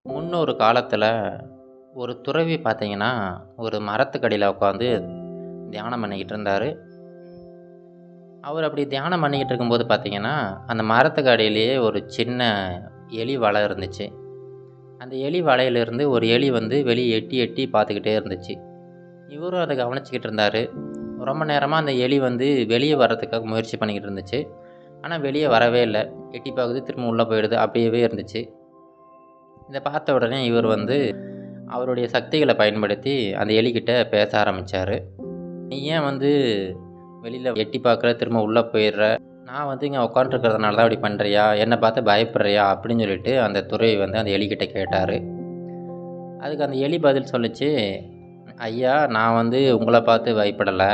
முன்னொரு காலத்தில் ஒரு துறவி பார்த்தீங்கன்னா ஒரு மரத்துக்கடியில் உட்காந்து தியானம் பண்ணிக்கிட்டு இருந்தார் அவர் அப்படி தியானம் பண்ணிக்கிட்டு இருக்கும்போது பார்த்தீங்கன்னா அந்த மரத்துக்கு அடியிலேயே ஒரு சின்ன எலி வலை இருந்துச்சு அந்த எலி வலையிலிருந்து ஒரு எலி வந்து வெளியே எட்டி எட்டி பார்த்துக்கிட்டே இருந்துச்சு இவரும் அதை கவனிச்சிக்கிட்டு இருந்தார் ரொம்ப நேரமாக அந்த எலி வந்து வெளியே வர்றதுக்காக முயற்சி பண்ணிக்கிட்டு இருந்துச்சு ஆனால் வெளியே வரவே இல்லை எட்டி பார்க்குது திரும்ப உள்ளே போயிடுது அப்படியே இருந்துச்சு இதை பார்த்த உடனே இவர் வந்து அவருடைய சக்திகளை பயன்படுத்தி அந்த எலிக்கிட்ட பேச ஆரம்பித்தார் நீ ஏன் வந்து வெளியில் எட்டி பார்க்குற திரும்ப உள்ளே போயிடுற நான் வந்து இங்கே உட்காண்ட்ருக்கிறதுனால தான் அப்படி பண்ணுறியா என்னை பார்த்து பயப்படுறியா அப்படின்னு சொல்லிட்டு அந்த துறவி வந்து அந்த எலிக்கிட்ட கேட்டார் அதுக்கு அந்த எலி பதில் சொல்லிச்சு ஐயா நான் வந்து உங்களை பார்த்து பயப்படலை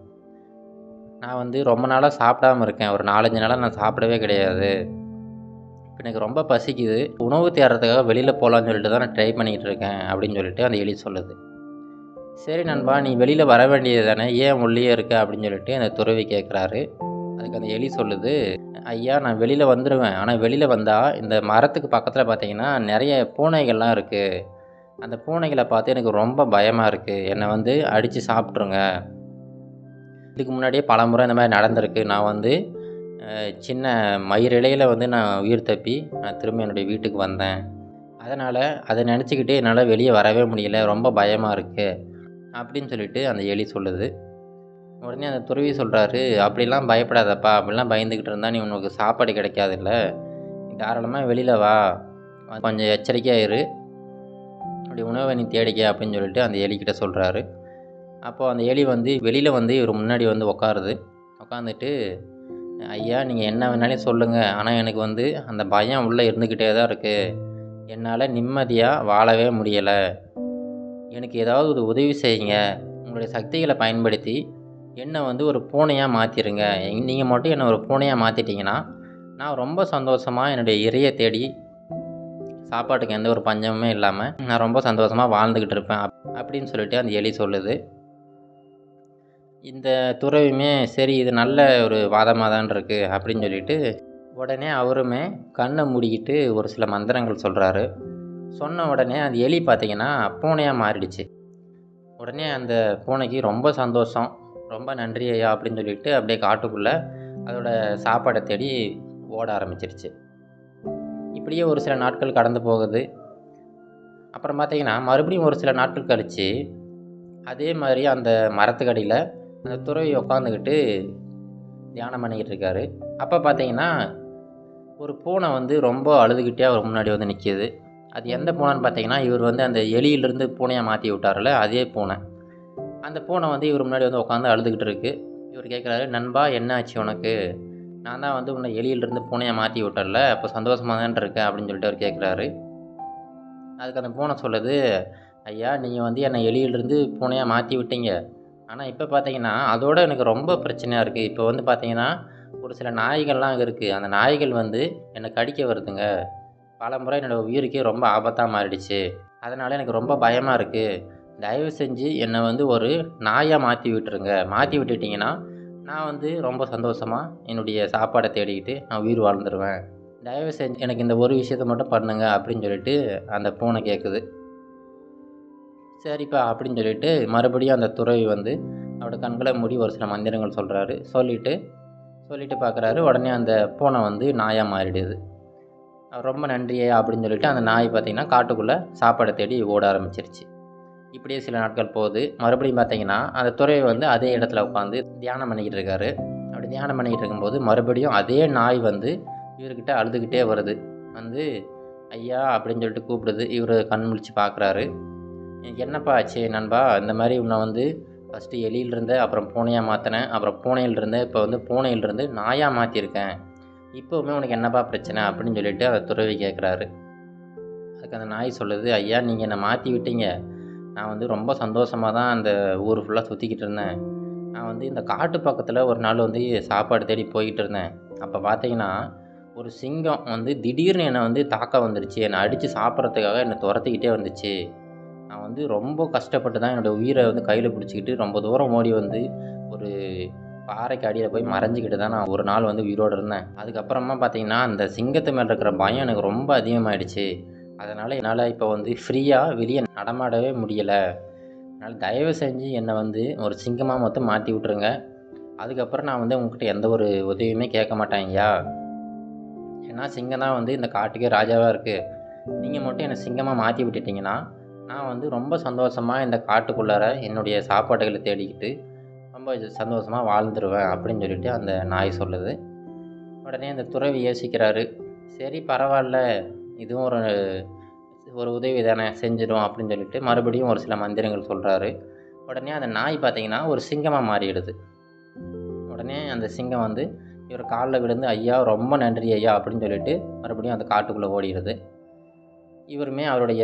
நான் வந்து ரொம்ப நாளாக சாப்பிடாம இருக்கேன் ஒரு நாலஞ்சு நாளாக நான் சாப்பிடவே கிடையாது இப்போ எனக்கு ரொம்ப பசிக்குது உணவு தேடுறதுக்காக வெளியில் போகலான்னு சொல்லிட்டு தான் நான் ட்ரை பண்ணிக்கிட்டு இருக்கேன் அப்படின்னு சொல்லிட்டு அந்த எலி சொல்லுது சரி நண்பா நீ வெளியில் வர வேண்டியது தானே ஏன் உள்ளே இருக்க அப்படின்னு சொல்லிட்டு அந்த துறவி கேட்குறாரு அதுக்கு அந்த எலி சொல்லுது ஐயா நான் வெளியில் வந்துடுவேன் ஆனால் வெளியில் வந்தால் இந்த மரத்துக்கு பக்கத்தில் பார்த்தீங்கன்னா நிறைய பூனைகள்லாம் இருக்குது அந்த பூனைகளை பார்த்து எனக்கு ரொம்ப பயமாக இருக்குது என்னை வந்து அடித்து சாப்பிட்ருங்க இதுக்கு முன்னாடியே பல முறை இந்த மாதிரி நடந்திருக்கு நான் வந்து சின்ன மயிரிழையில் வந்து நான் உயிர் தப்பி நான் திரும்ப என்னுடைய வீட்டுக்கு வந்தேன் அதனால் அதை நினச்சிக்கிட்டு என்னால் வெளியே வரவே முடியல ரொம்ப பயமாக இருக்குது அப்படின்னு சொல்லிட்டு அந்த எலி சொல்லுது உடனே அந்த துறவி சொல்கிறாரு அப்படிலாம் பயப்படாதப்பா அப்படிலாம் பயந்துக்கிட்டு இருந்தால் நீ உனக்கு சாப்பாடு கிடைக்காதுல்ல நீ தாராளமாக வெளியில் வா கொஞ்சம் எச்சரிக்கையாக இரு அப்படி உணவை நீ தேடிக்க அப்படின்னு சொல்லிட்டு அந்த எலிக்கிட்ட சொல்கிறாரு அப்போது அந்த எலி வந்து வெளியில் வந்து இவர் முன்னாடி வந்து உட்காருது உட்காந்துட்டு ஐயா நீங்கள் என்ன வேணாலும் சொல்லுங்கள் ஆனால் எனக்கு வந்து அந்த பயம் உள்ளே இருந்துக்கிட்டே தான் இருக்குது என்னால் நிம்மதியாக வாழவே முடியலை எனக்கு ஏதாவது ஒரு உதவி செய்யுங்க உங்களுடைய சக்திகளை பயன்படுத்தி என்னை வந்து ஒரு பூனையாக மாற்றிடுங்க நீங்கள் மட்டும் என்னை ஒரு பூனையாக மாற்றிட்டீங்கன்னா நான் ரொம்ப சந்தோஷமாக என்னுடைய இறையை தேடி சாப்பாட்டுக்கு எந்த ஒரு பஞ்சமுமே இல்லாமல் நான் ரொம்ப சந்தோஷமாக வாழ்ந்துக்கிட்டு இருப்பேன் அப்படின்னு சொல்லிட்டு அந்த எலி சொல்லுது இந்த துறவியுமே சரி இது நல்ல ஒரு வாதமாக தான் இருக்குது அப்படின்னு சொல்லிட்டு உடனே அவருமே கண்ணை மூடிக்கிட்டு ஒரு சில மந்திரங்கள் சொல்கிறாரு சொன்ன உடனே அந்த எலி பார்த்திங்கன்னா பூனையாக மாறிடுச்சு உடனே அந்த பூனைக்கு ரொம்ப சந்தோஷம் ரொம்ப நன்றி ஐயா அப்படின்னு சொல்லிட்டு அப்படியே காட்டுக்குள்ளே அதோட சாப்பாடை தேடி ஓட ஆரம்பிச்சிருச்சு இப்படியே ஒரு சில நாட்கள் கடந்து போகுது அப்புறம் பார்த்திங்கன்னா மறுபடியும் ஒரு சில நாட்கள் கழித்து அதே மாதிரி அந்த மரத்துக்கடியில் அந்த துறவி உட்காந்துக்கிட்டு தியானம் பண்ணிக்கிட்டு இருக்காரு அப்போ பார்த்தீங்கன்னா ஒரு பூனை வந்து ரொம்ப அழுதுகிட்டே அவர் முன்னாடி வந்து நிற்கிது அது எந்த பூனைன்னு பார்த்தீங்கன்னா இவர் வந்து அந்த எலியிலிருந்து பூனையாக மாற்றி விட்டார்ல அதே பூனை அந்த பூனை வந்து இவர் முன்னாடி வந்து உட்காந்து அழுதுகிட்டு இருக்கு இவர் கேட்குறாரு நண்பா என்ன ஆச்சு உனக்கு நான் தான் வந்து உன்னை எலியிலிருந்து பூனையாக மாற்றி விட்டல அப்போ சந்தோஷமாக தான் இருக்கேன் அப்படின்னு சொல்லிட்டு அவர் கேட்குறாரு அதுக்கு அந்த பூனை சொல்லுது ஐயா நீங்கள் வந்து என்னை எலியிலிருந்து பூனையாக மாற்றி விட்டீங்க ஆனால் இப்போ பார்த்தீங்கன்னா அதோட எனக்கு ரொம்ப பிரச்சனையாக இருக்குது இப்போ வந்து பார்த்தீங்கன்னா ஒரு சில நாய்கள்லாம் இருக்குது அந்த நாய்கள் வந்து என்னை கடிக்க வருதுங்க பல முறை என்னோடய உயிருக்கே ரொம்ப ஆபத்தாக மாறிடுச்சு அதனால் எனக்கு ரொம்ப பயமாக இருக்குது தயவு செஞ்சு என்னை வந்து ஒரு நாயாக மாற்றி விட்டுருங்க மாற்றி விட்டுட்டிங்கன்னா நான் வந்து ரொம்ப சந்தோஷமாக என்னுடைய சாப்பாடை தேடிக்கிட்டு நான் உயிர் வாழ்ந்துருவேன் தயவு செஞ்சு எனக்கு இந்த ஒரு விஷயத்த மட்டும் பண்ணுங்க அப்படின்னு சொல்லிட்டு அந்த பூனை கேட்குது சரிப்பா அப்படின்னு சொல்லிட்டு மறுபடியும் அந்த துறவி வந்து அவரோட கண்களை மூடி ஒரு சில மந்திரங்கள் சொல்கிறாரு சொல்லிவிட்டு சொல்லிவிட்டு பார்க்குறாரு உடனே அந்த பூனை வந்து நாயாக மாறிடுது ரொம்ப நன்றியே அப்படின்னு சொல்லிட்டு அந்த நாய் பார்த்திங்கன்னா காட்டுக்குள்ளே சாப்பாடை தேடி ஓட ஆரம்பிச்சிருச்சு இப்படியே சில நாட்கள் போகுது மறுபடியும் பார்த்தீங்கன்னா அந்த துறவி வந்து அதே இடத்துல உட்காந்து தியானம் பண்ணிக்கிட்டு இருக்காரு அப்படி தியானம் பண்ணிக்கிட்டு இருக்கும்போது மறுபடியும் அதே நாய் வந்து இவர்கிட்ட அழுதுகிட்டே வருது வந்து ஐயா அப்படின்னு சொல்லிட்டு கூப்பிடுது இவர் கண் முழிச்சு பார்க்குறாரு என்னப்பா ஆச்சு நண்பா இந்த மாதிரி உன்னை வந்து ஃபஸ்ட்டு எலியிலிருந்து அப்புறம் பூனையாக மாற்றினேன் அப்புறம் பூனையிலிருந்து இப்போ வந்து பூனையிலிருந்து நாயாக மாற்றிருக்கேன் இப்போவுமே உனக்கு என்னப்பா பிரச்சனை அப்படின்னு சொல்லிட்டு அந்த துறவி கேட்குறாரு அதுக்கு அந்த நாய் சொல்லுது ஐயா நீங்கள் என்னை மாற்றி விட்டீங்க நான் வந்து ரொம்ப சந்தோஷமாக தான் அந்த ஊர் ஃபுல்லாக சுற்றிக்கிட்டு இருந்தேன் நான் வந்து இந்த காட்டு பக்கத்தில் ஒரு நாள் வந்து சாப்பாடு தேடி போய்கிட்டு இருந்தேன் அப்போ பார்த்தீங்கன்னா ஒரு சிங்கம் வந்து திடீர்னு என்னை வந்து தாக்க வந்துருச்சு என்னை அடித்து சாப்பிட்றதுக்காக என்னை துரத்திக்கிட்டே வந்துச்சு நான் வந்து ரொம்ப கஷ்டப்பட்டு தான் என்னோடய உயிரை வந்து கையில் பிடிச்சிக்கிட்டு ரொம்ப தூரம் ஓடி வந்து ஒரு பாறைக்கு அடியில் போய் மறைஞ்சிக்கிட்டு தான் நான் ஒரு நாள் வந்து உயிரோடு இருந்தேன் அதுக்கப்புறமா பார்த்தீங்கன்னா அந்த சிங்கத்து மேலே இருக்கிற பயம் எனக்கு ரொம்ப அதிகமாகிடுச்சு அதனால் என்னால் இப்போ வந்து ஃப்ரீயாக வெளியே நடமாடவே முடியலை அதனால் தயவு செஞ்சு என்னை வந்து ஒரு சிங்கமாக மட்டும் மாற்றி விட்ருங்க அதுக்கப்புறம் நான் வந்து உங்ககிட்ட எந்த ஒரு உதவியுமே கேட்க மாட்டேன் ஐயா ஏன்னா சிங்கம் தான் வந்து இந்த காட்டுக்கே ராஜாவாக இருக்குது நீங்கள் மட்டும் என்னை சிங்கமாக மாற்றி விட்டுட்டீங்கன்னா நான் வந்து ரொம்ப சந்தோஷமாக இந்த காட்டுக்குள்ளார என்னுடைய சாப்பாடுகளை தேடிக்கிட்டு ரொம்ப சந்தோஷமாக வாழ்ந்துருவேன் அப்படின்னு சொல்லிட்டு அந்த நாய் சொல்லுது உடனே அந்த துறவி யோசிக்கிறாரு சரி பரவாயில்ல இதுவும் ஒரு ஒரு உதவி தானே செஞ்சிடும் அப்படின்னு சொல்லிட்டு மறுபடியும் ஒரு சில மந்திரங்கள் சொல்கிறாரு உடனே அந்த நாய் பார்த்தீங்கன்னா ஒரு சிங்கமாக மாறிடுது உடனே அந்த சிங்கம் வந்து இவர் காலில் விழுந்து ஐயா ரொம்ப நன்றி ஐயா அப்படின்னு சொல்லிட்டு மறுபடியும் அந்த காட்டுக்குள்ளே ஓடிடுது இவருமே அவருடைய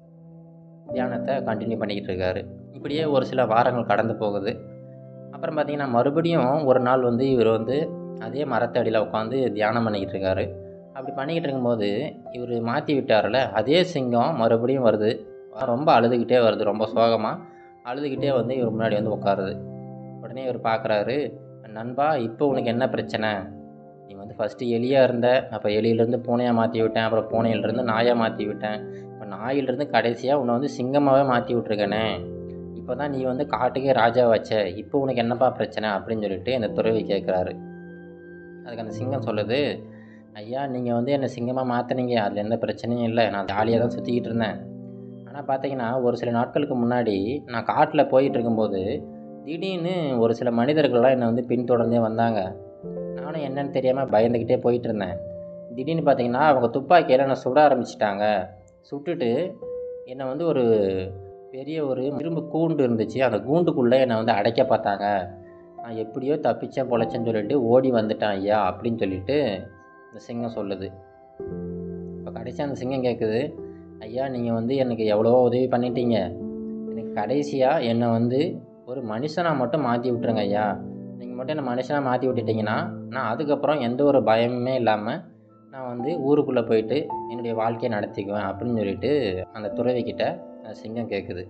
தியானத்தை கண்டினியூ பண்ணிக்கிட்டு இருக்காரு இப்படியே ஒரு சில வாரங்கள் கடந்து போகுது அப்புறம் பார்த்தீங்கன்னா மறுபடியும் ஒரு நாள் வந்து இவர் வந்து அதே மரத்தடியில் உட்காந்து தியானம் பண்ணிக்கிட்டு இருக்காரு அப்படி பண்ணிக்கிட்டு இருக்கும்போது இவர் மாற்றி விட்டார்ல அதே சிங்கம் மறுபடியும் வருது ரொம்ப அழுதுகிட்டே வருது ரொம்ப சோகமாக அழுதுகிட்டே வந்து இவர் முன்னாடி வந்து உட்காருது உடனே இவர் பார்க்குறாரு நண்பா இப்போ உனக்கு என்ன பிரச்சனை நீ வந்து ஃபஸ்ட்டு எலியாக இருந்த அப்போ எலியிலேருந்து பூனையாக மாற்றி விட்டேன் அப்புறம் பூனையிலேருந்து நாயாக மாற்றி விட்டேன் இப்போ நாயிலிருந்து கடைசியாக உன்னை வந்து சிங்கமாகவே மாற்றி விட்ருக்கேனே இப்போ தான் நீ வந்து காட்டுக்கே ராஜா வச்ச இப்போ உனக்கு என்னப்பா பிரச்சனை அப்படின்னு சொல்லிட்டு இந்த துறவி கேட்குறாரு அதுக்கு அந்த சிங்கம் சொல்லுது ஐயா நீங்கள் வந்து என்னை சிங்கமாக மாற்றினீங்க அதில் எந்த பிரச்சனையும் இல்லை நான் ஜாலியாக தான் சுற்றிக்கிட்டு இருந்தேன் ஆனால் பார்த்தீங்கன்னா ஒரு சில நாட்களுக்கு முன்னாடி நான் காட்டில் போயிட்டு இருக்கும்போது திடீர்னு ஒரு சில மனிதர்கள்லாம் என்னை வந்து பின்தொடர்ந்தே வந்தாங்க நானும் என்னன்னு தெரியாமல் பயந்துக்கிட்டே போயிட்டு இருந்தேன் திடீர்னு பார்த்தீங்கன்னா அவங்க துப்பாக்கியில் என்னை சுட ஆரம்பிச்சிட்டாங்க சுட்டுட்டு என்னை வந்து ஒரு பெரிய ஒரு இரும்பு கூண்டு இருந்துச்சு அந்த கூண்டுக்குள்ளே என்னை வந்து அடைக்க பார்த்தாங்க நான் எப்படியோ தப்பிச்சேன் பொழைச்சேன்னு சொல்லிட்டு ஓடி வந்துட்டேன் ஐயா அப்படின்னு சொல்லிட்டு இந்த சிங்கம் சொல்லுது இப்போ கடைசியாக அந்த சிங்கம் கேட்குது ஐயா நீங்கள் வந்து எனக்கு எவ்வளவோ உதவி பண்ணிட்டீங்க எனக்கு கடைசியாக என்னை வந்து ஒரு மனுஷனாக மட்டும் மாற்றி விட்ருங்க ஐயா நீங்கள் மட்டும் என்னை மனுஷனாக மாற்றி விட்டுட்டிங்கன்னா நான் அதுக்கப்புறம் எந்த ஒரு பயமுமே இல்லாமல் நான் வந்து ஊருக்குள்ளே போயிட்டு என்னுடைய வாழ்க்கையை நடத்திக்குவேன் அப்படின்னு சொல்லிட்டு அந்த துறவிக்கிட்ட அந்த சிங்கம் கேட்குது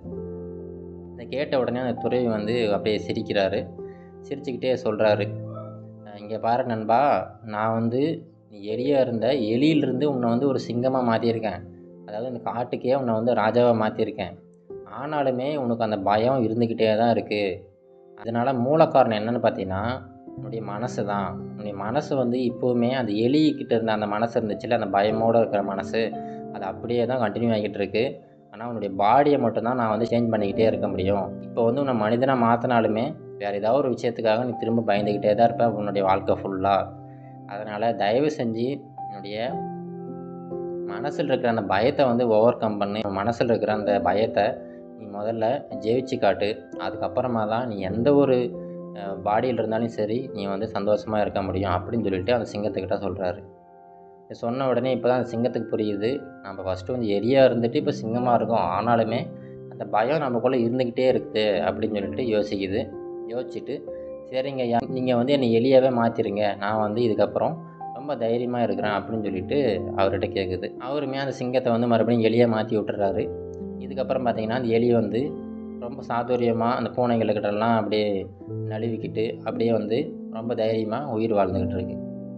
இதை கேட்ட உடனே அந்த துறவி வந்து அப்படியே சிரிக்கிறாரு சிரிச்சுக்கிட்டே சொல்கிறாரு இங்கே பாரு நண்பா நான் வந்து நீ எலியாக இருந்த எலியிலிருந்து உன்னை வந்து ஒரு சிங்கமாக மாற்றியிருக்கேன் அதாவது இந்த காட்டுக்கே உன்னை வந்து ராஜாவாக மாற்றிருக்கேன் ஆனாலுமே உனக்கு அந்த பயம் இருந்துக்கிட்டே தான் இருக்குது அதனால் மூல காரணம் என்னென்னு பார்த்தீங்கன்னா உன்னுடைய மனசு தான் உன்னுடைய மனசு வந்து இப்போவுமே அந்த எலிக்கிட்ட இருந்த அந்த மனசு இருந்துச்சுல அந்த பயமோடு இருக்கிற மனசு அது அப்படியே தான் கண்டினியூ ஆகிட்டு இருக்கு ஆனால் உன்னுடைய பாடியை மட்டும்தான் நான் வந்து சேஞ்ச் பண்ணிக்கிட்டே இருக்க முடியும் இப்போ வந்து உன்னை மனிதனாக மாற்றினாலுமே வேறு ஏதாவது ஒரு விஷயத்துக்காக நீ திரும்ப பயந்துக்கிட்டே தான் இருப்ப உன்னுடைய வாழ்க்கை ஃபுல்லாக அதனால் தயவு செஞ்சு என்னுடைய மனசில் இருக்கிற அந்த பயத்தை வந்து ஓவர் கம் பண்ணி மனசில் இருக்கிற அந்த பயத்தை நீ முதல்ல ஜெயிச்சு காட்டு அதுக்கப்புறமா தான் நீ எந்த ஒரு பாடியில் இருந்தாலும் சரி நீ வந்து சந்தோஷமாக இருக்க முடியும் அப்படின்னு சொல்லிட்டு அந்த சிங்கத்துக்கிட்ட சொல்கிறாரு சொன்ன உடனே இப்போ தான் அந்த சிங்கத்துக்கு புரியுது நம்ம ஃபஸ்ட்டு வந்து எரியாக இருந்துட்டு இப்போ சிங்கமாக இருக்கோம் ஆனாலுமே அந்த பயம் நமக்குள்ளே இருந்துக்கிட்டே இருக்குது அப்படின்னு சொல்லிட்டு யோசிக்குது யோசிச்சுட்டு சரிங்க ஐயா நீங்கள் வந்து என்னை எளியாகவே மாற்றிருங்க நான் வந்து இதுக்கப்புறம் ரொம்ப தைரியமாக இருக்கிறேன் அப்படின்னு சொல்லிட்டு அவர்கிட்ட கேட்குது அவருமே அந்த சிங்கத்தை வந்து மறுபடியும் எலியாக மாற்றி விட்டுறாரு இதுக்கப்புறம் பார்த்தீங்கன்னா அந்த எலி வந்து ரொம்ப சாதுரியமாக அந்த பூனைகளுக்கிட்டலாம் அப்படியே நழுவிக்கிட்டு அப்படியே வந்து ரொம்ப தைரியமாக உயிர் வாழ்ந்துக்கிட்டு இருக்கு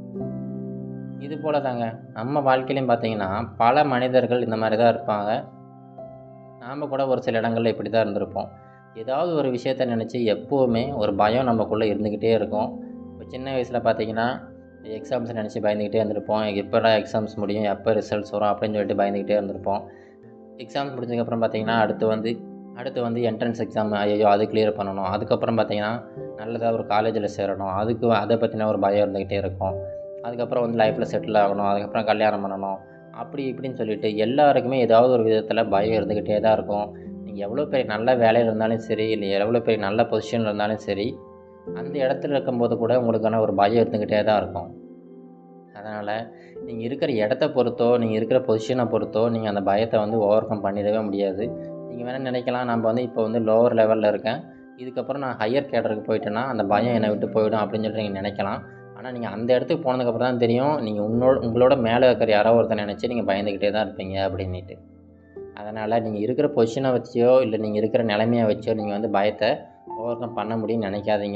இது போல தாங்க நம்ம வாழ்க்கையிலையும் பார்த்தீங்கன்னா பல மனிதர்கள் இந்த மாதிரி தான் இருப்பாங்க நாம் கூட ஒரு சில இடங்களில் இப்படி தான் இருந்திருப்போம் ஏதாவது ஒரு விஷயத்த நினச்சி எப்போவுமே ஒரு பயம் நமக்குள்ளே இருந்துக்கிட்டே இருக்கும் இப்போ சின்ன வயசில் பார்த்தீங்கன்னா எக்ஸாம்ஸ் நினச்சி பயந்துக்கிட்டே இருந்திருப்போம் எப்போடா எக்ஸாம்ஸ் முடியும் எப்போ ரிசல்ட்ஸ் வரும் அப்படின்னு சொல்லிட்டு பயந்துக்கிட்டே இருந்திருப்போம் எக்ஸாம்ஸ் முடிஞ்சதுக்கப்புறம் பார்த்தீங்கன்னா அடுத்து வந்து அடுத்து வந்து என்ட்ரன்ஸ் எக்ஸாம் ஐயோ அது கிளியர் பண்ணணும் அதுக்கப்புறம் பார்த்தீங்கன்னா நல்லதாக ஒரு காலேஜில் சேரணும் அதுக்கு அதை பற்றின ஒரு பயம் இருந்துக்கிட்டே இருக்கும் அதுக்கப்புறம் வந்து லைஃப்பில் செட்டில் ஆகணும் அதுக்கப்புறம் கல்யாணம் பண்ணணும் அப்படி இப்படின்னு சொல்லிட்டு எல்லாருக்குமே ஏதாவது ஒரு விதத்தில் பயம் இருந்துக்கிட்டே தான் இருக்கும் நீங்கள் எவ்வளோ பெரிய நல்ல வேலையில் இருந்தாலும் சரி இல்லை எவ்வளோ பெரிய நல்ல பொசிஷனில் இருந்தாலும் சரி அந்த இடத்துல இருக்கும்போது கூட உங்களுக்கான ஒரு பயம் இருந்துக்கிட்டே தான் இருக்கும் அதனால் நீங்கள் இருக்கிற இடத்த பொறுத்தோ நீங்கள் இருக்கிற பொசிஷனை பொறுத்தோ நீங்கள் அந்த பயத்தை வந்து ஓவர் கம் பண்ணிடவே முடியாது நீங்கள் வேணால் நினைக்கலாம் நம்ம வந்து இப்போ வந்து லோவர் லெவலில் இருக்கேன் இதுக்கப்புறம் நான் ஹையர் கேடருக்கு போயிட்டேன்னா அந்த பயம் என்னை விட்டு போயிடும் அப்படின்னு சொல்லிட்டு நீங்கள் நினைக்கலாம் ஆனால் நீங்கள் அந்த இடத்துக்கு போனதுக்கப்புறம் தான் தெரியும் நீங்கள் உன்னோட உங்களோட மேலே இருக்கிற யாரோ ஒருத்தர் நினச்சி நீங்கள் பயந்துக்கிட்டே தான் இருப்பீங்க அப்படின்ட்டு அதனால் நீங்கள் இருக்கிற பொசிஷனை வச்சோ இல்லை நீங்கள் இருக்கிற நிலைமையை வச்சோ நீங்கள் வந்து பயத்தை ஓவர் கம் பண்ண முடியும்னு நினைக்காதீங்க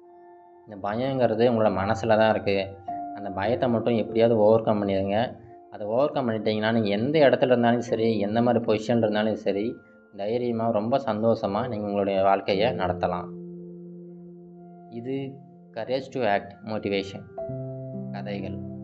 இந்த பயங்கிறது உங்களோட மனசில் தான் இருக்குது அந்த பயத்தை மட்டும் எப்படியாவது ஓவர் கம் பண்ணிடுங்க அதை ஓவர் கம் பண்ணிட்டீங்கன்னா நீங்கள் எந்த இடத்துல இருந்தாலும் சரி எந்த மாதிரி பொசிஷன் இருந்தாலும் சரி தைரியமாக ரொம்ப சந்தோஷமாக நீங்கள் உங்களுடைய வாழ்க்கையை நடத்தலாம் இது கரேஜ் டு ஆக்ட் மோட்டிவேஷன் கதைகள்